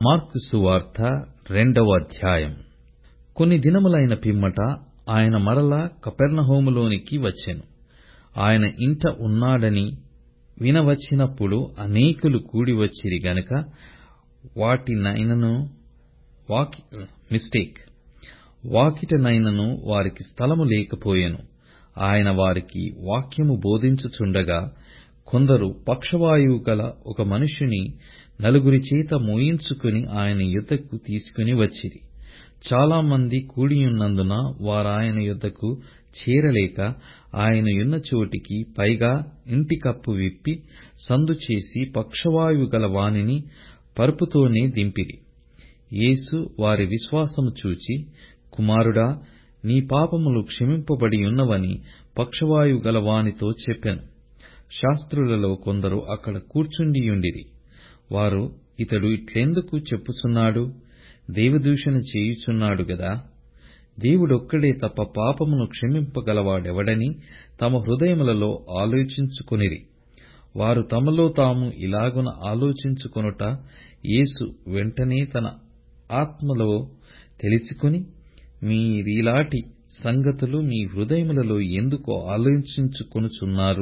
mark సువార్త రెండవ అధ్యాయం కొన్ని దినములైన పిమ్మట ఆయన మరల కపెర్నహూములోనికి వచ్చెను ఆయన ఇంట ఉన్నాడని వినవచ్చినప్పుడు అనేకులు కూడివచ్చిరి గనుక వాటినైనను వాకి మిస్టేక్ వాకిటనైనను వారికి స్థలము లేకపోయెను ఆయన వారికి వాక్యము బోధించుచుండగా కొందరు పక్షవాయువు గల ఒక మనుష్యుని నలుగురి చేత మోయించుకుని ఆయన యొద్దకు తీసుకుని వచ్చిరి చాలామంది కూడియున్నందున వారాయన యొద్దకు చేరలేక ఆయన యున్న చోటికి పైగా ఇంటి కప్పు విప్పి సందు చేసి పక్షవాయువు గల వానిని పరుపుతోనే దింపిరి యేసు వారి విశ్వాసము చూచి కుమారుడా నీ పాపములు క్షమింపబడియున్నవని పక్షవాయువు గల వానితో చెప్పెను శాస్త్రులలో కొందరు అక్కడ కూర్చుండియుండిరి వారు ఇతడు ఇట్లెందుకు చెప్పుచున్నాడు దేవదూషణ చేయుచున్నాడు గదా దేవుడొక్కడే తప్ప పాపమును క్షమింపగలవాడెవడని తమ హృదయములలో ఆలోచించుకొనిరి వారు తమలో తాము ఇలాగున ఆలోచించుకొనుట యేసు వెంటనే తన ఆత్మలో తెలిసికొని మీరీలాటి సంగతులు మీ హృదయములలో ఎందుకు ఆలోచించుకొనుచున్నారు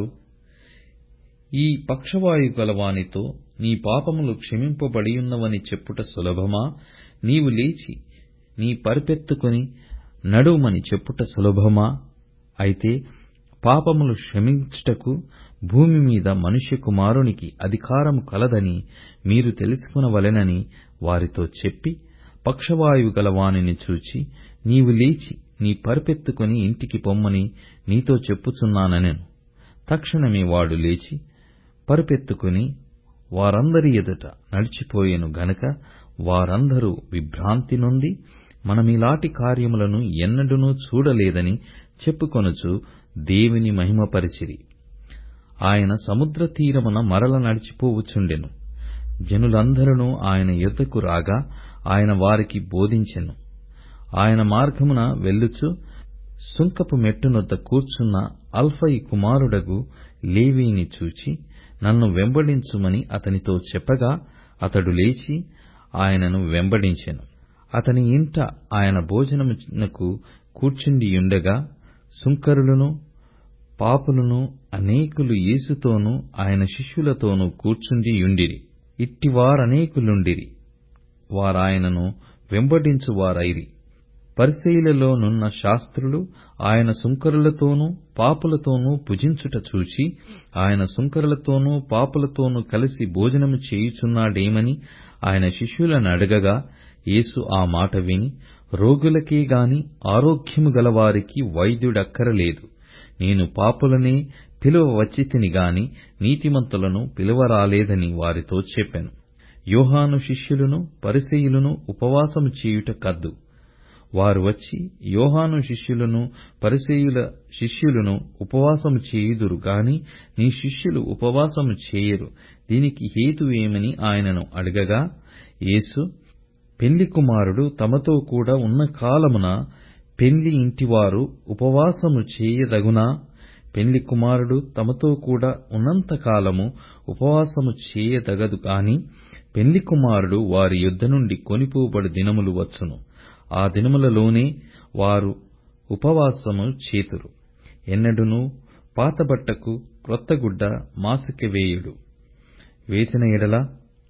ఈ పక్షవాయు గలవానితో నీ పాపములు క్షమింపబడియున్నవని చెప్పుట సులభమా నీవు లేచి నీ పరిపెత్తుకొని నడువుమని చెప్పుట సులభమా అయితే పాపములు క్షమించుటకు భూమి మీద మనుష్య కుమారునికి అధికారము కలదని మీరు తెలుసుకొనవలెనని వారితో చెప్పి పక్షవాయువు గల వానిని చూచి నీవు లేచి నీ పరిపెత్తుకొని ఇంటికి పొమ్మని నీతో చెప్పుచున్నానెను తక్షణమే వాడు లేచి పరుపెత్తుకుని వారందరి ఎదుట నడిచిపోయెను గనుక వారందరూ విభ్రాంతి నొంది మనమిలాటి కార్యములను ఎన్నడూనూ చూడలేదని చెప్పుకొనుచు దేవుని మహిమపరచిరి ఆయన సముద్ర తీరమున మరల నడిచిపోవుచుండెను జనులందరూ ఆయన యొద్దకు రాగా ఆయన వారికి బోధించెను ఆయన మార్గమున వెళ్ళుచు సుంకపు మెట్టునొద్ద కూర్చున్న అల్ఫయి కుమారుడగు లేవీని చూచి నన్ను వెంబడించుమని అతనితో చెప్పగా అతడు లేచి ఆయనను వెంబడించెను అతని ఇంట ఆయన భోజనమునకు కూర్చుండియుండగా సుంకరులను పాపులను అనేకులు యేసుతోనూ ఆయన శిష్యులతోనూ కూర్చుండియుండిరి ఇట్టివారనేకులుండిరి వారాయనను వెంబడించువారైరి పరిసయ్యులలో నున్న శాస్త్రులు ఆయన సుంకరులతోనూ పాపులతోనూ భుజించుట చూచి ఆయన సుంకరులతోనూ పాపులతోనూ కలిసి భోజనము చేయుచున్నాడేమని ఆయన శిష్యులనడగగా యేసు ఆ మాట విని రోగులకే గాని ఆరోగ్యము గలవారికి వైద్యుడక్కరలేదు నేను పాపులనే పిలువ వచ్చితిని గాని నీతిమంతులను పిలువరాలేదని వారితో చెప్పెను యోహాను శిష్యులను పరిసయ్యులను ఉపవాసము చేయుట కద్దు వారు వచ్చి యోహాను శిష్యులను పరిసయ్యుల శిష్యులను ఉపవాసము చేయుదురు గాని నీ శిష్యులు ఉపవాసము చేయరు దీనికి హేతువేమని ఆయనను అడగగా యేసు పెండ్లి కుమారుడు తమతో కూడా ఉన్న కాలమున పెండ్లి ఇంటివారు ఉపవాసము చేయదగునా పెండ్లి కుమారుడు తమతో కూడా ఉన్నంత కాలము ఉపవాసము చేయదగదు గాని పెండ్లి కుమారుడు వారి యొద్ద నుండి కొనిపోబడు దినములు వచ్చును ఆ దినములలోనే వారు ఉపవాసము చేతురు ఎన్నడునూ పాత బట్టకు క్రొత్త గుడ్డ మాసిక వేయుడు వేసిన ఎడల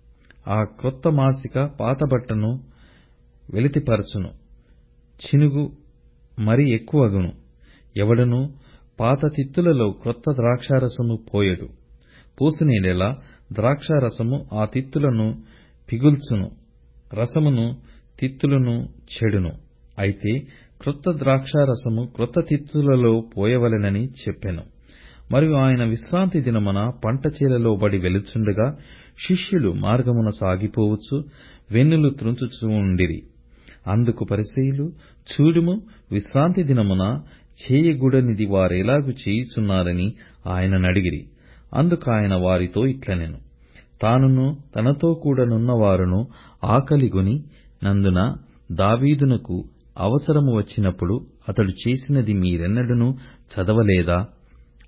ఆ క్రొత్త మాసిక పాత బట్టను వెలితిపరచును చినుగు మరి ఎక్కువగును ఎవడనూ పాత తిత్తులలో క్రొత్త ద్రాక్షారసము పోయడు పోసిన ఎడల ద్రాక్షారసము ఆ తిత్తులను పిగుల్చును రసమును తిత్తులను చెడును అయితే క్రొత్త ద్రాక్షారసము క్రొత్త తిత్తులలో పోయవలెనని చెప్పెను మరియు ఆయన విశ్రాంతి దినమున పంట చేలలో బడి వెలుచుండగా శిష్యులు మార్గమున సాగిపోవచ్చు వెన్నులు త్రుంచుచూ ఉండిరి అందుకు పరిసయ్యులు చూడుము విశ్రాంతి దినమున చేయగూడనిది వారెలాగు చేయుచున్నారని ఆయననడిగిరి అందుకాయన వారితో ఇట్లనెను తానును తనతో కూడా నున్నవారును ఆకలిగొని నందున దావీదునకు అవసరము వచ్చినప్పుడు అతడు చేసినది మీరెన్నడూనూ చదవలేదా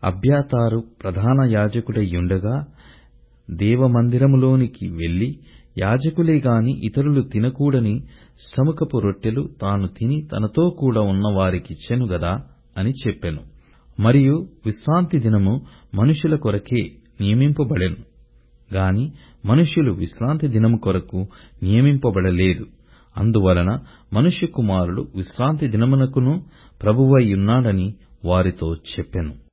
అబ్యాతారు ప్రధాన యాజకుడయ్యుండగా దేవమందిరములోనికి వెళ్లి యాజకులే గాని ఇతరులు తినకూడని సముఖపు రొట్టెలు తాను తిని తనతో కూడా ఉన్న వారికిచ్చెను గదా అని చెప్పెను మరియు విశ్రాంతి దినము మనుషుల కొరకే నియమింపబడెను గాని మనుష్యులు విశ్రాంతి దినము కొరకు నియమింపబడలేదు అందువలన మనుష్య కుమారుడు విశ్రాంతి దినమునకును ప్రభువై ఉన్నాడని వారితో చెప్పెను